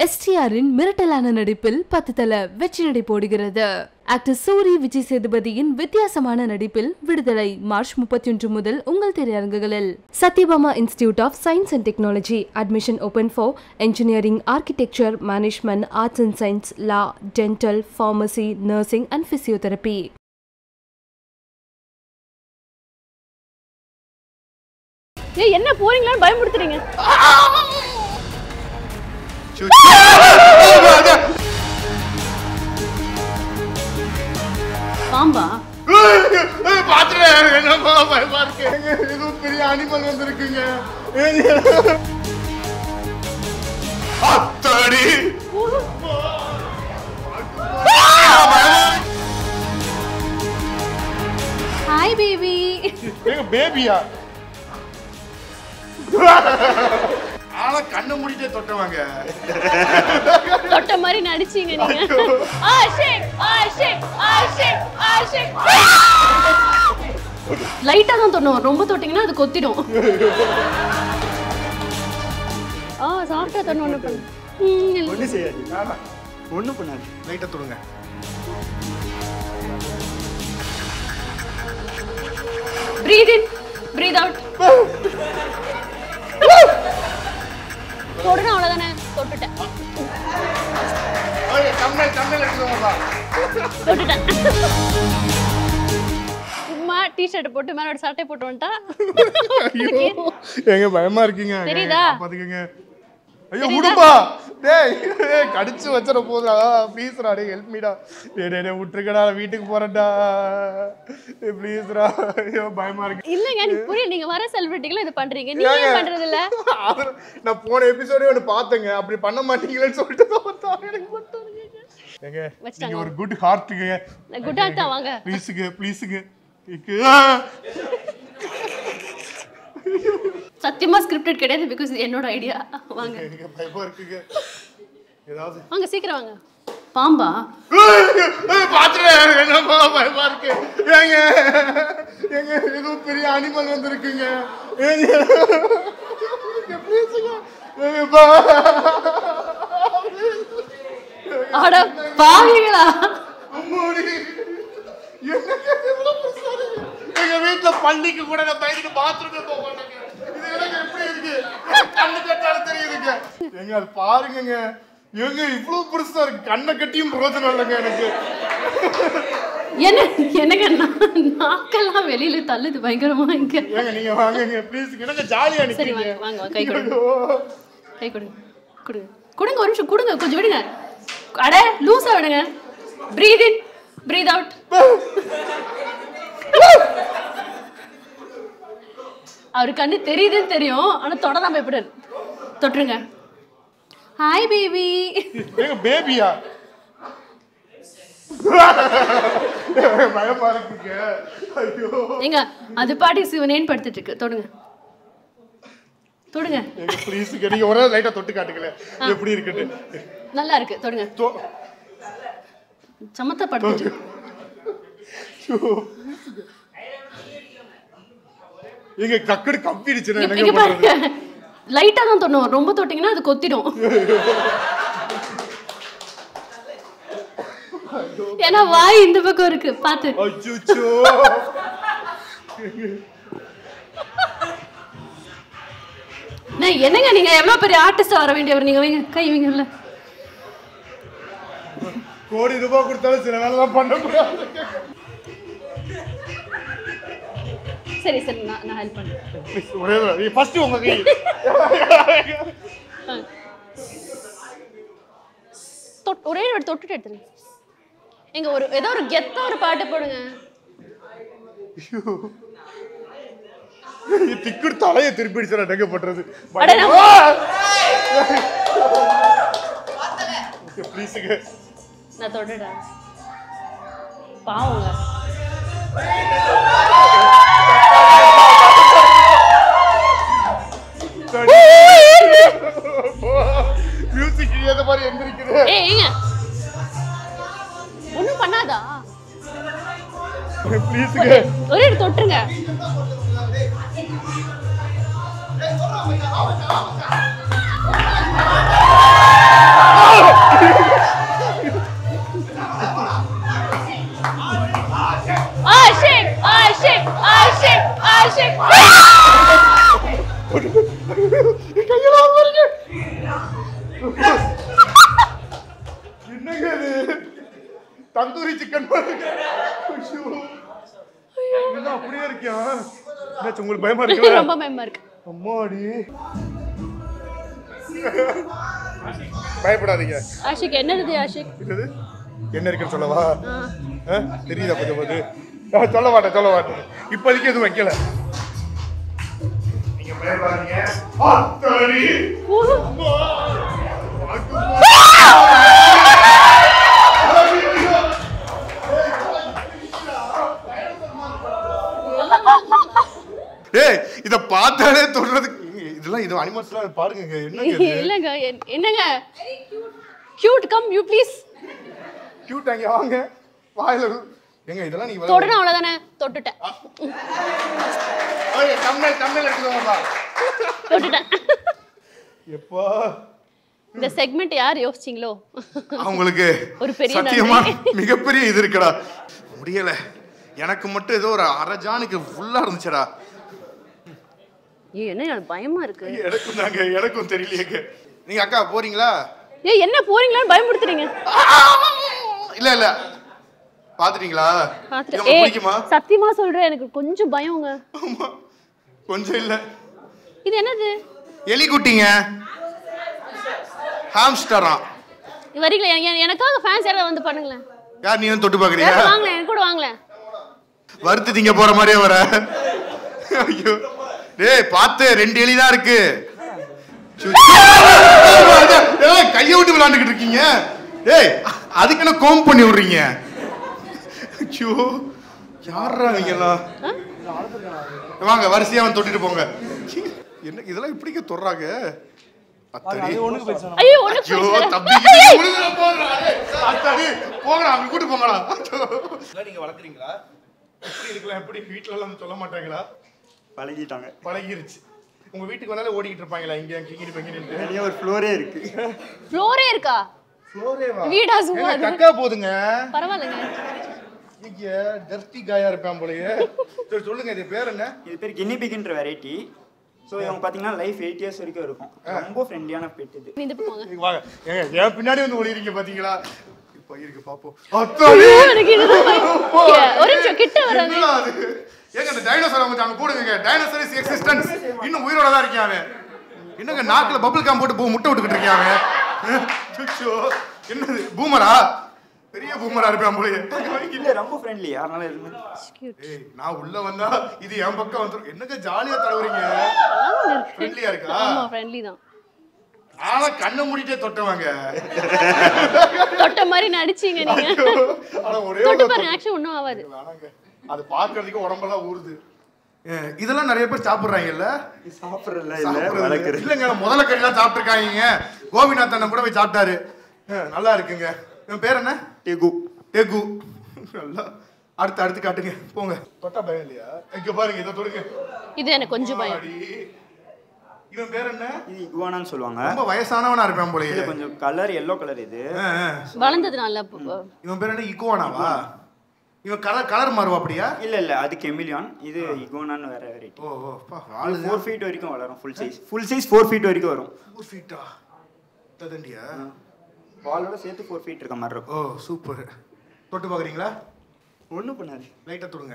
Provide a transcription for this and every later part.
எஸ்டிஆரின் மிரட்டலான நடிப்பில் பத்து தல வெற்றி நடை போடுகிறது ஆக்டர் சூரி விஜய் சேதுபதியின் வித்தியாசமான நடிப்பில் விடுதலை மார்ச் முப்பத்தி ஒன்று முதல் உங்கள் திரையரங்குகளில் Sathyabama institute of science and technology admission open for engineering architecture management arts and science law dental pharmacy nursing and physiotherapy ஏய் என்ன போறீங்களான்னு பயமுடுத்துறீங்க பாம்பா பாத்துட்டேன் என்னப்பா பயமா இருக்கு ஏதோ பெரிய அனிமல் வந்திருக்குங்க அத்தாடி ஹாய் பேபி எங்க பேபியா ஆனா கண்ணை மூடிட்டே தொட்டவாங்க தொட்ட மாதிரி நடிச்சீங்க நீங்க ஆஷிக் ஆஷிக் ஆஷிக் ஆஷிக் லைட்டா தான் தொட்டணும் ரொம்ப தொட்டிங்கன்னா அது கொத்திடும் ஆ சாஃப்டா தொண்ணு ஒண்ணு பண்ணு ம், இல்ல. ஒன்றும் செய்யாது ஒன்றும் பண்ணாது லைட்டா தொடுங்க breathe in breathe out தொடணும் அவ்வளவுதானே தொட்டுட்டேன் ஓகே தமிழ் தமிழ் எடுத்துக்கோங்கப்பா தொட்டுட்டேன் சும்மா டிஷர்ட் போட்டு மேல ஒரு சட்டை போட்டு வந்துட்டா எங்க பயமா இருக்கீங்க தெரியுதா? பாத்துக்கங்க ஐயோ விடுப்பா டேய் ஏய், கடிச்சு வச்சிட போதுடா ப்ளீஸ்ரா டேய் ஹெல்ப் மீடா டேய் டேய் டேய் விட்டுருக்கடா நான் வீட்டுக்கு போறேன்டா ப்ளீஸ்ரா ஐயோ பயமா இருக்கு இல்லங்க எனக்கு புரியல நீங்க வர செலிபிரிட்டிகளும் இது பண்றீங்க நீங்க ஏன் ஏங்க? பண்றது இல்ல அது நான் போன எபிசோடே ஒன்று பார்த்தேங்க அப்படி பண்ண மாட்டீங்களேன்னு சொல்லிட்டு தான் வந்தாங்க எனக்கு மட்டும் இருக்கீங்க. ஏங்க வச்சிட்டாங்க. நீங்க ஒரு குட் ஹார்ட்டுங்க குட் ஆட் தான் வாங்க ப்ளீஸுங்க ப்ளீஸுங்க சத்தியமா ஸ்கிரிப்டட் கிடையாது பிகாஸ் என்னோட ஐடியா வாங்க எனக்கு பயமா இருக்குங்க ஏதாவது வாங்க சீக்கிரம் வாங்க பாம்பா பாத்துட்டேன் என்னப்பா பயமா இருக்கு ஏங்க ஏங்க ஏதோ பெரிய அனிமல் வந்திருக்குங்க ஏங்க ப்ளீஸுங்க ஏங்கப்பா அட பாவிங்களா அம்மாடி என்னங்க இவ்வளவு பெருசா இருக்கு? எங்க வீட்டுல பள்ளிக்கு கூட நான் பயந்துட்டு பாத்ரூமே போக மாட்டேங்க இது எனக்கு எப்படி இருக்கு கண்ணு கட்டாலும் தெரியுதுங்க ஏங்க அது பாருங்கங்க ஏங்க இவ்வளவு பெருசா இருக்கு கண்ணை கட்டியும் பிரோஜனம் இல்லைங்க எனக்கு என்ன எனக்கு நா- நாக்கெல்லாம் வெளியில தள்ளுது பயங்கரமா இங்க ஏங்க நீங்க வாங்குங்க ப்ளீஸ் எனக்கு ஜாலியா சரி நிக்கிறீங்க வாங்க வாங்க கை கொடுங்க ஐயோ. கை கொடுங்க கொடுங்க கொடுங்க ஒரு நிமிஷம் கொடுங்க கொஞ்சம் விடுங்க அட லூஸா விடுங்க பிரீத் இன் பிரீத் அவுட் அவர் கண்ணு தெரியுதுன்னு தெரியும் ஆனா தொட தான் பயப்படுறாரு தொட்டுருங்க ஹாய் பேபி ஏங்க பேபியா பயமா இருக்குங்க ஐயோ ஏங்க அது பாட்டி சிவனேன்னு படுத்துட்டு இருக்கு தொடுங்க தொடுங்க ஏங்க ப்ளீஸ் நீங்க ஒரே லைட்டா தொட்டு காட்டுங்களே எப்படி இருக்குன்னு நல்லா இருக்கு தொடுங்க தொ- சமத்தா படுத்துட்டு இருக்கு. ஐயோ. ஏங்க டக்குனு கப்பிடுச்சுன்னா இங்க- என்னங்க இங்க பண்றது பாருங்க லைட்டா தான் தொடணும் ரொம்ப தொட்டிங்கன்னா அது கொத்திடும் ஏன்னா வாய் இந்த பக்கம் இருக்கு பாத்து அச்சோ நான் என்னங்க நீங்க எவ்வளவு பெரிய ஆர்டிஸ்ட் வர வேண்டியவர் நீங்க வைங்க கை வைங்கல்ல கோடி ரூபாய் கொடுத்தாலும் சில வேலைலாம் பண்ணக்கூடாது சரி சரி நான் நான் ஹெல்ப் பண்றேன் Please, ஒரே ஃபர்ஸ்ட் உங்க கை ஆ. தொட்- ஒரே ஒரு தொட்டுட்டு எடுத்துருங்க எங்க ஒரு ஏதோ ஒரு கெத்தா ஒரு பாட்டு போடுங்க திக்குடு தலையை திருப்பிடுச்சு என்னங்க பண்றது அட, நான் ப்ளீஸுங்க நான் தொட்டுட்டேன் பாவங்க மியூசிக் ஏத மாதிரி எந்திரிக்குது ஏய் ஏங்க ஒண்ணும் பண்ணாதா ப்ளீஸுங்க ஒரே ஒரு தொட்டுருங்க என்னங்க இது தந்தூரி சிக்கன் என்ன அப்படியே இருக்கியா என்னாச்சு உங்களுக்கு பயமா இருக்குல்ல ரொம்ப பயமா இருக்கு அம்மாடி பயப்படாதீங்க ஆஷிக் என்னது ஆஷிக் என்னது என்ன இருக்குன்னு சொல்லவா ஆ? தெரியுதா கொஞ்சம் போது ஆ, சொல்ல மாட்டேன் சொல்ல மாட்டேன் இப்போதைக்கு எதுவும் வைக்கல நீங்க பயப்படாதீங்க ஆத்தாடி. அம்மா. ஏய் இத பார்த்தாலே தொடுறதுக்கு இதெல்லாம் இது அனிமல்ஸ்லாம் பாருங்க என்னங்க இது இல்லங்க என்- என்னங்க cute come you please cute அங்க வாங்க வாயில ரு- ஏங்க இதெல்லாம் நீங்க தொடணும் அவ்வளவுதானே தொட்டுட்டேன் ஓகே தமிழ் தமிழ் எடுத்துக்கோங்கப்பா தொட்டுட்டேன் எப்பா இந்த செக்மெண்ட் யார் யோசிச்சீங்களோ அவங்களுக்கு ஒரு பெரிய சத்தியமா நன்றி. மிகப்பெரிய இது இருக்குடா முடியல எனக்கு மட்டும் ஏதோ ஒரு அரை ஜானுக்கு ஃபுல்லா இருந்துச்சுடா ஏய் என்ன எனக்கு பயமா இருக்கு எனக்கும் தாங்க எனக்கும் தெரியலையேங்க நீங்க அக்கா போறீங்களா ஏய் என்ன போறீங்களான்னு பயமுடுத்துறீங்க இல்ல இல்ல பாத்துட்டீங்களா பாத்துட்டு இது உங்களுக்கு ஏய் பிடிக்குமா சத்தியமா சொல்றேன் எனக்கு கொஞ்சம் பயங்க ஆமா கொஞ்சம் இல்ல இது என்னது எலி குட்டிங்க ஹாம்ஸ்டரா இது வரீங்களா எனக்கு- எனக்காக ஃபேன்ஸ் யாராவது வந்து பண்ணுங்களேன் யார் நீ வந்து தொட்டு பாக்குறியா யாராவது வாங்களேன் எனக்கு கூட வாங்களேன் வறுத்து திங்க போற மாதிரியே வர ஐயோ டேய் பார்த்து ரெண்டு எலி தான் இருக்கு டேய், கையை விட்டு விளையாண்டுக்கிட்டு இருக்கீங்க டேய் அதுக்கு என்ன கோம் பண்ணி விடுறீங்க ஐயோ யாரா இவங்கெல்லாம் வாங்க வரிசையா வந்து தொட்டுட்டு போங்க என்ன இதெல்லாம் இப்படிக்க தொடுறாங்க அத்தடி ஐயோ ஒண்ணு ஐயோ தம்பி உழுதுற போடுறா அத்தடி போங்கடா அவங்க கூட்டு போங்கடா இதெல்லாம் நீங்க வளர்க்குறீங்களா எப்படி இருக்கலாம் எப்படி வீட்ல எல்லாம் சொல்ல மாட்டாங்களா பழகிட்டாங்க பழகிருச்சு உங்க வீட்டுக்கு வந்தாலே ஓடிக்கிட்டு இருப்பாங்களா இங்க கிங்கிரி பங்கிரின்ட்டு வெளியே ஒரு ஃப்ளோரே இருக்கு ஃப்ளோரே இருக்கா ஃப்ளோரேவா வீடா சும்மா அது? கக்கா போதுங்க பரவாயில்லைங்க இங்க டர்ட்டி காயா இருப்பான் போலயே சரி சொல்லுங்க இது பேர் என்ன இது பேர் கின்னி பிக்ன்ற வெரைட்டி ஸோ இவங்க பார்த்தீங்கன்னா லைஃப் எயிட் இயர்ஸ் வரைக்கும் இருக்கும் ரொம்ப ஃப்ரெண்ட்லியான பெட் இது இந்த பக்கம் வாங்க. இங்க வாங்க ஏங்க என் பின்னாடி வந்து ஒளிறீங்க பாத்தீங்களா இப்ப இருக்கு பாப்போம் அத்தாடி ஐயோ, எனக்கு இதுதான் பயம். ஒரு நிமிஷம் கிட்ட வராது என்னடா அது? ஏங்க இந்த டைனோசர் கொஞ்சம் அங்க போடுங்க டைனோசர் இஸ் எக்ஸிஸ்டன்ஸ் இன்னும் உயிரோட தான் இருக்கான் அவன் என்னங்க நாக்குல பபிள் காம் போட்டு போ- முட்டை விட்டுக்கிட்டு இருக்கான் அவன் சுச்சோ என்னது பூமரா பெரிய பூமரா இருப்பான் போலயே இல்லை ரொம்ப ஃப்ரெண்ட்லி யாருனாலும் இருந்து ஏய் நான் உள்ள வந்தா இது என் பக்கம் வந்துரும் என்னங்க ஜாலியா தடவுறீங்க ஃப்ரெண்ட்லியா இருக்கா ஆமா ஃப்ரெண்ட்லி தான் ஆனா கண்ணை மூடிட்டே தொட்டவங்க தொட்ட மாதிரி நடிச்சீங்க நீங்க ஆனா ஒரே தொட்டு ஒரு பாருங்க ஆக்சுவலி ஒன்றும் ஆகாது வேணாங்க அது பாக்குறதுக்கு உடம்பெல்லாம் ஊறுது ஏ, இதெல்லாம் நிறைய பேர் சாப்பிடுறாங்கல்ல சாப்பிட்றல இல்லை சாப்பிடுறது வளர்க்குறது இல்லைங்க முதல்ல கறிலாம் சாப்பிட்டுருக்காங்க கோபிநாத் அண்ணன் கூட போய் சாப்பிட்டாரு ஆ, நல்லா இருக்குங்க என் பேர் என்ன டெகு டெகு நல்லா அடுத்து அடுத்து காட்டுங்க போங்க தொட்டா பயம் இல்லையா இங்க பாருங்க இதை தொடுங்க இது எனக்கு கொஞ்சம் பயம் அடி. இவன் பேர் என்ன இது இகுவானான்னு சொல்லுவாங்க ரொம்ப வயசானவனா இருப்பான் போலயே இது கொஞ்சம் கலர் எல்லோ கலர் இது ஆ, ஆ. வளர்ந்தது நல்லா இப்போ. இவன் பேர் என்ன இக்குவானாவா இவன் கலர் கலர் மாறுவா அப்படியா இல்லை இல்லை அது கெமிலியான் இது இகுவானான்னு வேற வெரைட்டி ஓ ஓ பா அது ஃபோர் ஃபீட் வரைக்கும் வளரும் full size full size four feet வரைக்கும் வரும் ஃபோர் ஃபீட்டா ததண்டியா பாலோட சேர்த்து ஃபோர் ஃபீட் இருக்க மாதிரி இருக்கும் ஓ சூப்பர் தொட்டு பார்க்குறீங்களா ஒன்றும் பண்ணாது லைட்டாக தொடுங்க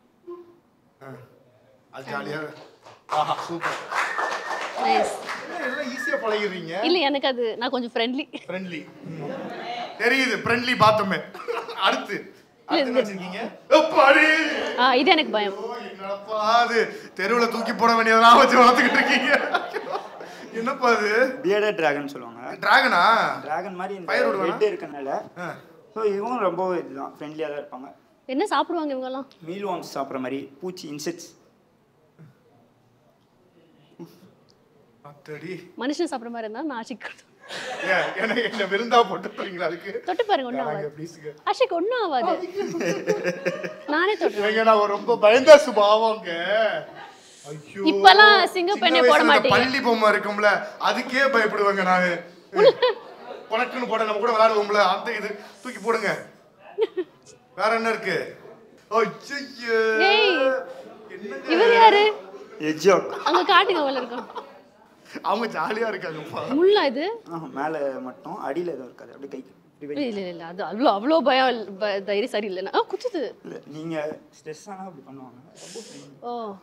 ஆ அது ஜாலியாக ஆஹா சூப்பர் Nice. எல்லாம் ஈஸியாக பழகிடுறீங்க இல்ல எனக்கு அது நான் கொஞ்சம் ஃப்ரெண்ட்லி ஃப்ரெண்ட்லி தெரியுது ஃப்ரெண்ட்லி பார்த்தோமே அடுத்து அடுத்து என்ன வச்சிருக்கீங்க எப்பாடி ஆ இது எனக்கு பயம் ஓ, என்னடப்பா அது தெருவுல தூக்கி போட வேண்டியதெல்லாம் வச்சு வளர்த்துக்கிட்டு இருக்கீங்க என்னப்பா அது பியர்டட் டிராகன் சொல்லுவாங்க டிராகனா டிராகன் மாதிரி இந்த Firewood வேணா? ஹெட் இருக்கனால ஆ. ஸோ இவங்க ரொம்ப இதுதான் ஃப்ரெண்ட்லியாக தான் இருப்பாங்க என்ன சாப்பிடுவாங்க இவங்க எல்லாம் மீல் வாம்ஸ் சாப்பிட்ற மாதிரி பூச்சி இன்செக்ட்ஸ் அத்தடி மனுஷன் சாப்பிடுற மாதிரி இருந்தா நான் ஆஷிக் ஏன், எனக்கு என்ன விருந்தா போட்டு போறீங்களா அதுக்கு தொட்டு பாருங்க ஒன்றும் வேணாங்க, ஆகாது please ங்க. ஆஷிக் ஒன்றும் ஆகாது நானே தொட்டுறேன் ஏங்க, நான் ரொம்ப பயந்த சுபாவங்க ஐயோ இப்பெல்லாம் சிங்க சின்ன பெண்ணை போட வயசுல இந்த மாட்டீங்க. பள்ளி பொம்மை இருக்கும்ல அதுக்கே பயப்படுவேங்க நானு உனக்குன்னு போட நம்ம கூட விளையாடுவோம்ல அந்த இது தூக்கி போடுங்க வேற என்ன இருக்கு ஐயையே. ஏய். என்னங்க இவர் யாரு எஜ்ஜாக் அங்க காட்டுங்க உள்ள இருக்கும் அவங்க ஜாலியா இருக்காங்கப்பா முள்ளா இது ஆஹ், மேலே மட்டும் அடியில் எதுவும் இருக்காது அப்படியே கைக்கு இப்படி வை. இல்ல இல்ல இல்ல அது அவ்வளோ அவ்வளோ பயம் இல்ல- ப- தைரியம் சரியில்லைண்ணா ஆ குத்துது இல்லை நீங்கள் ஸ்ட்ரெஸ் ஆனால் அப்படி பண்ணுவாங்க ரொம்ப friendly. ஓ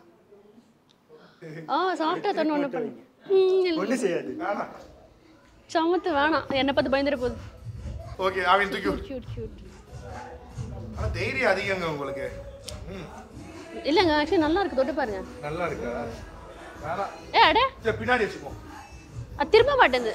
ஆ சாஃப்டா தண்ணி ஒன்று பண்ணு ம், இல்ல. ஒன்றும் செய்யாது சமத்து வேணாம் என்னை பார்த்து பயந்துட போகுது ஓகே அவன் தூக்கி விடு. கியூட் கியூட் ஆனா தைரியம் அதிகங்க உங்களுக்கு ம், இல்லைங்க ஆக்சுவலி நல்லா இருக்கு தொட்டு பாருங்க நல்லா இருக்கா வேணாம் ஏ அடே சரி பின்னாடி வச்சுப்போம் அது திரும்ப மாட்டேங்குது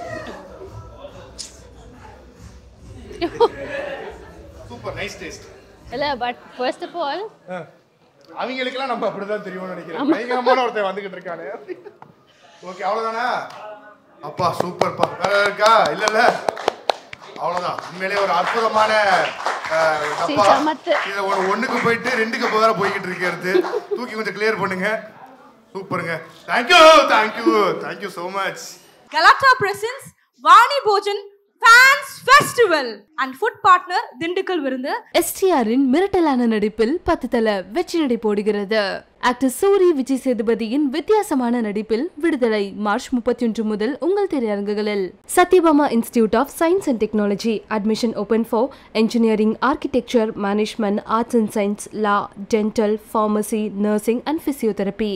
சூப்பர் நைஸ் டேஸ்ட் இல்ல பட் ஃபர்ஸ்ட் ஆஃப் ஆல் அவங்களுக்கெல்லாம் நம்ம அப்படிதான் தெரியும்னு நினைக்கிறேன் பயங்கரமான ஒருத்தன் வந்துகிட்டு இருக்கானே ஓகே அவ்வளவுதானா அப்பா சூப்பர்ப்பா வேற இருக்கா இல்ல இல்ல அவ்வளவுதான் உண்மையிலேயே ஒரு அற்புதமான அஹ், டப்பா சமத்து. இதை ஒரு ஒண்ணுக்கு போயிட்டு ரெண்டுக்கு இப்போ வேற போய்கிட்டு இருக்கிறது தூக்கி கொஞ்சம் கிளியர் பண்ணுங்க சூப்பருங்க thank you thank you thank you so much Galata presents Vani Bhojan Fans Festival and food partner Dindigul Virundhu எஸ்டிஆரின் மிரட்டலான நடிப்பில் பத்து தல வெற்றி நடை போடுகிறது ஆக்டர் சூரி விஜய் சேதுபதியின் வித்தியாசமான நடிப்பில் விடுதலை மார்ச் முப்பத்தி ஒன்று முதல் உங்கள் திரையரங்குகளில் Sathyabama institute of science and technology admission open for engineering architecture management arts and science law dental pharmacy nursing and physiotherapy